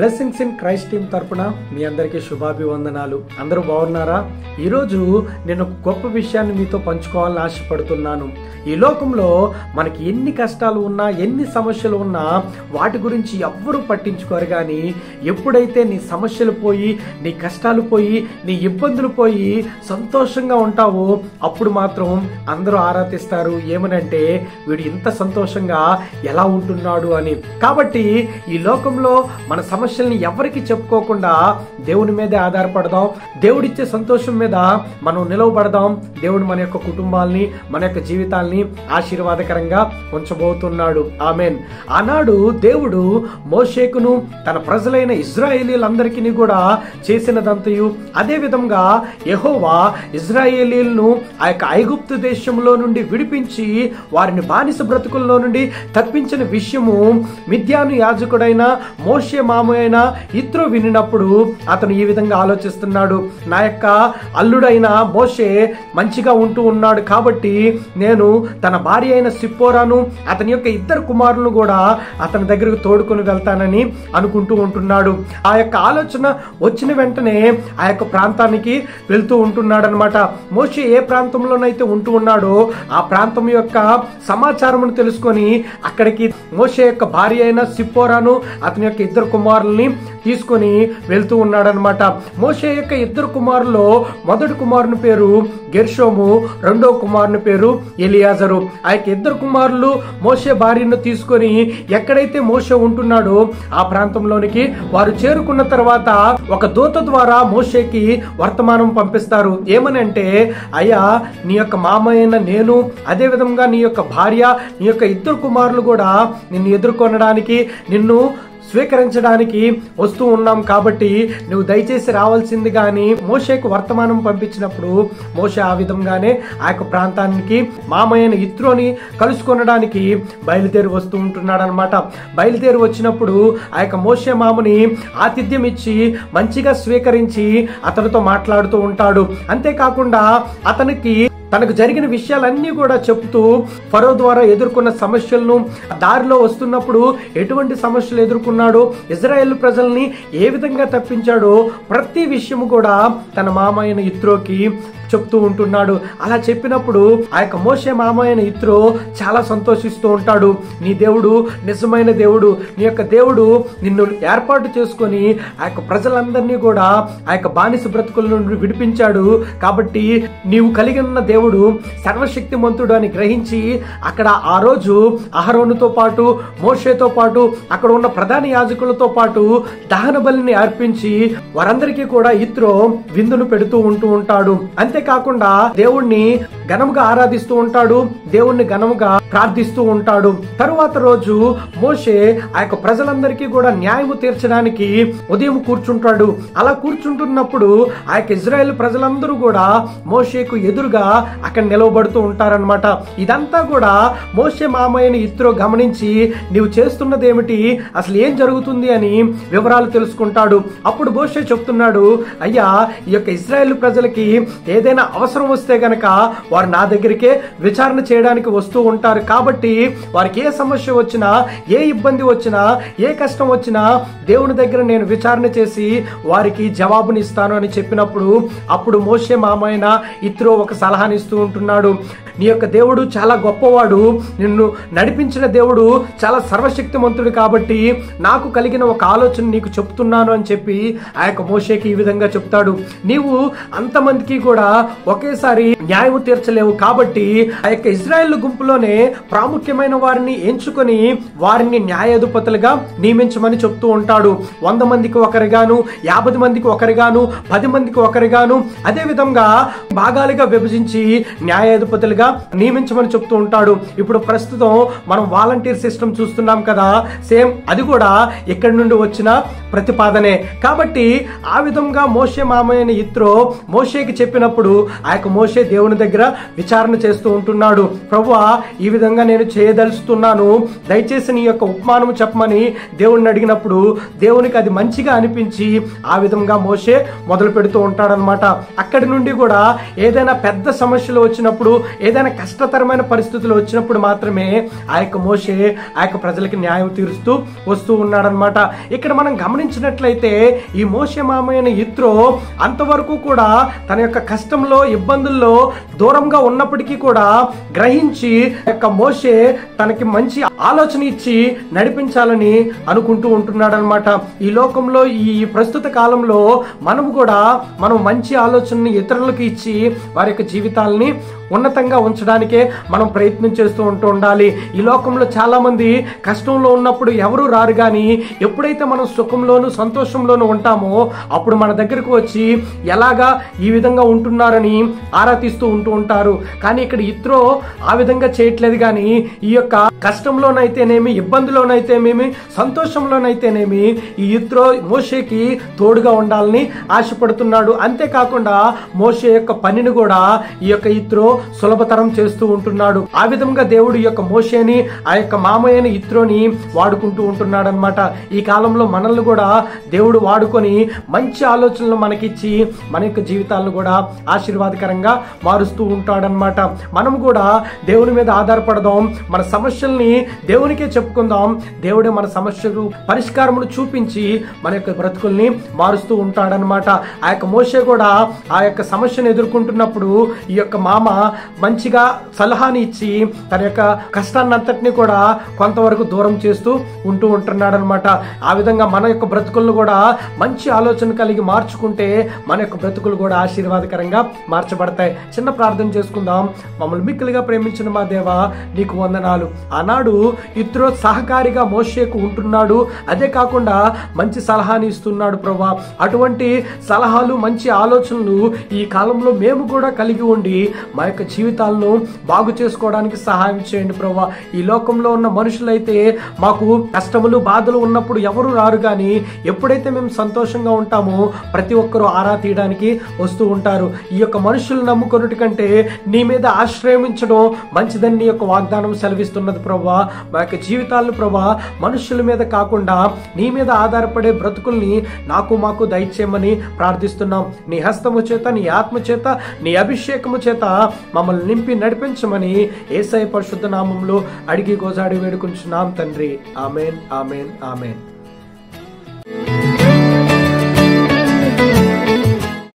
blessings in Christ team తరపున మీ అందరికీ శుభాభివందనాలు అందరూ బాగున్నారా ఈరోజు నేను ఒక గొప్ప విషయాన్ని మీతో పంచుకోవాలని ఆశపడుతున్నాను ఈ లోకంలో మనకి ఎన్ని కష్టాలు ఉన్నా ఎన్ని సమస్యలు ఉన్నా వాటి గురించి ఎవ్వరూ పట్టించుకోరు కానీ ఎప్పుడైతే నీ సమస్యలు పోయి నీ కష్టాలు పోయి నీ ఇబ్బందులు పోయి సంతోషంగా ఉంటావో అప్పుడు మాత్రం అందరూ ఆరాధిస్తారు ఏమనంటే వీడు ఇంత సంతోషంగా ఎలా ఉంటున్నాడు అని కాబట్టి ఈ లోకంలో మన సమస్యల్ని ఎవరికి చెప్పుకోకుండా దేవుని మీదే ఆధారపడదాం దేవుడిచ్చే సంతోషం మీద మనం నిలవబడదాం దేవుడు మన యొక్క కుటుంబాల్ని మన యొక్క జీవితాల్ని ఆశీర్వాదకరంగా ఉంచబోతున్నాడు ఆమెన్ ఆనాడు దేవుడు మోషేకును తన ప్రజలైన ఇజ్రాయేలీలందరికీ కూడా చేసినదంతయు అదే విధంగా యెహోవా ఇజ్రాయేలీలను ఆ యొక్క ఐగుప్తు దేశంలో నుండి విడిపించి వారిని బానిస బ్రతుకుల్లో నుండి తప్పించిన విషయము మిథ్యాను యాజకుడైన మోషే మామ అయిన ఇత్రో వినినప్పుడు అతను ఈ విధంగా ఆలోచిస్తున్నాడు నా యొక్క అల్లుడైన మోషే మంచిగా ఉంటూ ఉన్నాడు కాబట్టి నేను తన భార్య అయిన సిప్పోరాను అతని యొక్క ఇద్దరు కుమారులను కూడా అతని దగ్గరకు తోడుకొని వెళ్తానని అనుకుంటూ ఉంటున్నాడు ఆ యొక్క ఆలోచన వచ్చిన వెంటనే ఆ యొక్క ప్రాంతానికి వెళ్తూ ఉంటున్నాడు అనమాట మోషే ఏ ప్రాంతంలోనైతే ఉంటూ ఉన్నాడో ఆ ప్రాంతం యొక్క సమాచారమును తెలుసుకొని అక్కడికి మోషే యొక్క భార్య అయిన సిప్పోరాను అతని యొక్క ఇద్దరు కుమారుల్ని తీసుకొని వెళ్తూ ఉన్నాడనమాట మోషే యొక్క ఇద్దరు కుమారుల్లో మొదటి కుమారుని పేరు గెర్షోము రెండో కుమారుని పేరు ఎలియాజరు ఆ యొక్క ఇద్దరు కుమారులు మోషే భార్యను తీసుకొని ఎక్కడైతే మోషే ఉంటున్నాడో ఆ ప్రాంతంలోనికి వారు చేరుకున్న తర్వాత ఒక దూత ద్వారా మోషేకి వర్తమానం పంపిస్తారు ఏమని అంటే అయ్యా నీ యొక్క మామ అయిన నేను అదే విధంగా నీ యొక్క భార్య నీ యొక్క ఇద్దరు కుమారులు కూడా నిన్ను ఎదుర్కొనడానికి నిన్ను స్వీకరించడానికి వస్తూ ఉన్నాం కాబట్టి నువ్వు దయచేసి రావాల్సింది కానీ మోషేకు వర్తమానం పంపించినప్పుడు మోషే ఆ విధంగానే ఆ యొక్క ప్రాంతానికి మామయ్యన ఇత్రోని కలుసుకొనడానికి బయలుదేరి వస్తూ ఉంటున్నాడు అనమాట బయలుదేరి వచ్చినప్పుడు ఆ యొక్క మోషే మామని ఆతిథ్యం ఇచ్చి మంచిగా స్వీకరించి అతనితో మాట్లాడుతూ ఉంటాడు అంతేకాకుండా అతనికి తనకు జరిగిన విషయాలన్నీ కూడా చెప్తూ ఫరో ద్వారా ఎదుర్కొన్న సమస్యలను దారిలో వస్తున్నప్పుడు ఎటువంటి సమస్యలు ఎదుర్కొన్నాడో ఇజ్రాయెల్ ప్రజల్ని ఏ విధంగా తప్పించాడో ప్రతి విషయము కూడా తన మామయ్యన ఇత్రోకి చెప్తూ ఉంటున్నాడు అలా చెప్పినప్పుడు ఆ యొక్క మోసే మామయ్యన ఇత్రో చాలా సంతోషిస్తూ ఉంటాడు నీ దేవుడు నిజమైన దేవుడు నీ యొక్క దేవుడు నిన్ను ఏర్పాటు చేసుకొని ఆ యొక్క ప్రజలందరినీ కూడా ఆ యొక్క బానిస బ్రతుకుల నుండి విడిపించాడు కాబట్టి నీవు కలిగి ఉన్న దేవుడు సర్వశక్తిమంతుడు అని గ్రహించి అక్కడ ఆ రోజు అహరోనుతో పాటు మోషేతో పాటు అక్కడ ఉన్న ప్రధాన యాజకులతో పాటు దహన బలిని అర్పించి వారందరికీ కూడా ఇత్రో విందును పెడుతూ ఉంటూ ఉంటాడు అంతేకాకుండా దేవుణ్ణి ఘనముగా ఆరాధిస్తూ ఉంటాడు దేవుణ్ణి ఘనముగా ప్రార్థిస్తూ ఉంటాడు తరువాత రోజు మోషే ఆ యొక్క ప్రజలందరికీ కూడా న్యాయము తీర్చడానికి ఉదయం కూర్చుంటాడు అలా కూర్చుంటున్నప్పుడు ఆ యొక్క ఇజ్రాయెల్ ప్రజలందరూ కూడా మోషేకు ఎదురుగా అక్కడ నిలవబడుతూ ఉంటారనమాట ఇదంతా కూడా మోషే మామయ్యని ఇత్రో గమనించి నీవు చేస్తున్నది ఏమిటి అసలు ఏం జరుగుతుంది అని వివరాలు తెలుసుకుంటాడు అప్పుడు మోషే చెప్తున్నాడు అయ్యా ఈ యొక్క ఇజ్రాయెల్ ప్రజలకి ఏదైనా అవసరం వస్తే గనక వారు నా దగ్గరికే విచారణ చేయడానికి వస్తూ ఉంటారు కాబట్టి వారికి ఏ సమస్య వచ్చినా ఏ ఇబ్బంది వచ్చినా ఏ కష్టం వచ్చినా దేవుని దగ్గర నేను విచారణ చేసి వారికి జవాబునిస్తాను అని చెప్పినప్పుడు అప్పుడు మోషే మామైన ఇత్రో ఒక సలహాని ఇస్తూ ఉంటున్నాడు నీ యొక్క దేవుడు చాలా గొప్పవాడు నిన్ను నడిపించిన దేవుడు చాలా సర్వశక్తిమంతుడు కాబట్టి నాకు కలిగిన ఒక ఆలోచన నీకు చెప్తున్నాను అని చెప్పి ఆ యొక్క మోషేకి ఈ విధంగా చెప్తాడు నీవు అంతమందికి కూడా ఒకేసారి న్యాయం తీర్చలేవు కాబట్టి ఆ యొక్క ఇజ్రాయెల్ గుంపులోనే ప్రాముఖ్యమైన వారిని ఎంచుకొని వారిని న్యాయాధిపతులుగా నియమించమని చెప్తూ ఉంటాడు వంద మందికి ఒకరిగాను యాభై మందికి ఒకరిగాను పది మందికి ఒకరిగాను అదే విధంగా భాగాలుగా విభజించి న్యాయాధిపతులుగా నియమించమని చెప్తూ ఉంటాడు ఇప్పుడు ప్రస్తుతం మనం వాలంటీర్ సిస్టమ్ చూస్తున్నాం కదా సేమ్ అది కూడా ఇక్కడి నుండి వచ్చిన ప్రతిపాదనే కాబట్టి ఆ విధంగా మోషే మామయ్యని ఇత్రో మోషేకి చెప్పినప్పుడు ఆ యొక్క మోషే దేవుని దగ్గర విచారణ చేస్తూ ఉంటున్నాడు ప్రభువా ఈ విధంగా నేను చేయదలుచుతున్నాను దయచేసి నీ యొక్క ఉపమానము చెప్పమని దేవుణ్ణి అడిగినప్పుడు దేవునికి అది మంచిగా అనిపించి ఆ విధంగా మోసే మొదలు పెడుతూ ఉంటాడనమాట అక్కడి నుండి కూడా ఏదైనా పెద్ద సమస్యలు వచ్చినప్పుడు ఏదైనా కష్టతరమైన పరిస్థితులు వచ్చినప్పుడు మాత్రమే ఆ యొక్క మోసే ఆ యొక్క ప్రజలకి న్యాయం తీరుస్తూ వస్తూ ఉన్నాడనమాట ఇక్కడ మనం గమనించినట్లయితే ఈ మోసే మామయ్యన ఇత్రో అంతవరకు కూడా తన యొక్క కష్టంలో ఇబ్బందుల్లో దూరంగా ఉన్నప్పటికీ కూడా గ్రహించి ఆ యొక్క మోసే తనకి మంచి ఆలోచన ఇచ్చి నడిపించాలని అనుకుంటూ ఉంటున్నాడనమాట ఈ లోకంలో ఈ ప్రస్తుత కాలంలో మనం కూడా మనం మంచి ఆలోచనని ఇతరులకు ఇచ్చి వారి యొక్క జీవితాలని ఉన్నతంగా ఉంచడానికే మనం ప్రయత్నం చేస్తూ ఉంటూ ఉండాలి ఈ లోకంలో చాలా మంది కష్టంలో ఉన్నప్పుడు ఎవరు రారు కానీ ఎప్పుడైతే మనం సుఖంలోను సంతోషంలోను ఉంటామో అప్పుడు మన దగ్గరకు వచ్చి ఎలాగా ఈ విధంగా ఉంటున్నారని ఆరా తీస్తూ ఉంటూ ఉంటారు కానీ ఇక్కడ ఇత్రో ఆ విధంగా చేయట్లేదు కానీ ఈ యొక్క కష్టంలోనైతేనేమి ఇబ్బందిలోనైతేనేమి సంతోషంలోనైతేనేమి ఈ ఇత్రో మోషేకి తోడుగా ఉండాలని ఆశపడుతున్నాడు అంతేకాకుండా మోషే యొక్క పనిని కూడా ఈ యొక్క ఇత్రో సులభతరం చేస్తూ ఉంటున్నాడు ఆ విధంగా దేవుడు ఈ యొక్క మోషేని ఆ యొక్క మామయ్యని ఇత్రోని వాడుకుంటూ ఉంటున్నాడు అనమాట ఈ కాలంలో మనల్ని కూడా దేవుడు వాడుకొని మంచి ఆలోచనలు మనకిచ్చి మన యొక్క జీవితాలను కూడా ఆశీర్వాదకరంగా మారుస్తూ ఉంటాడనమాట మనం కూడా దేవుని మీద ఆధారపడదాం మన సమస్యల్ని దేవునికే చెప్పుకుందాం దేవుడే మన సమస్యలు పరిష్కారములు చూపించి మన యొక్క బ్రతుకుల్ని మారుస్తూ ఉంటాడనమాట ఆ యొక్క మోసే కూడా ఆ యొక్క సమస్యను ఎదుర్కొంటున్నప్పుడు ఈ యొక్క మామ మంచిగా సలహాని ఇచ్చి తన యొక్క కష్టాన్ని అంతటిని కూడా కొంతవరకు దూరం చేస్తూ ఉంటూ ఉంటున్నాడు అనమాట ఆ విధంగా మన యొక్క బ్రతుకులను కూడా మంచి ఆలోచన కలిగి మార్చుకుంటే మన యొక్క బ్రతుకులు కూడా ఆశీర్వాదకరంగా మార్చబడతాయి చిన్న ప్రార్థన చేసుకుందాం మమ్మల్ని మిక్కులుగా ప్రేమించిన మా దేవ నీకు వందనాలు ఆనాడు ఇత్రో సహకారిగా మోషేకు ఉంటున్నాడు అదే కాకుండా మంచి సలహాని ఇస్తున్నాడు ప్రభా అటువంటి సలహాలు మంచి ఆలోచనలు ఈ కాలంలో మేము కూడా కలిగి ఉండి మా యొక్క జీవితాలను బాగు చేసుకోవడానికి సహాయం చేయండి ప్రభా ఈ లోకంలో ఉన్న మనుషులైతే మాకు కష్టములు బాధలు ఉన్నప్పుడు ఎవరు రారు కానీ ఎప్పుడైతే మేము సంతోషంగా ఉంటామో ప్రతి ఒక్కరూ ఆరా తీయడానికి వస్తూ ఉంటారు ఈ యొక్క మనుషులు నమ్ముకొనుటి కంటే నీ మీద ఆశ్రయించడం మంచిదని నీ యొక్క వాగ్దానం సెలవిస్తున్నది ప్రభా మా యొక్క జీవితాలను ప్రభా మనుషుల మీద కాకుండా నీ మీద ఆధారపడే బ్రతుకుల్ని నాకు మాకు దయచేయమని ప్రార్థిస్తున్నాం నీ హస్తము చేత నీ ఆత్మ చేత నీ అభిషేకము చేత మమ్మల్ని నింపి నడిపించమని ఏసై పరిశుద్ధ నామంలో అడిగి గోజాడి వేడుకుంటున్నాం తండ్రి ఆమెన్ ఆమెన్ ఆమెన్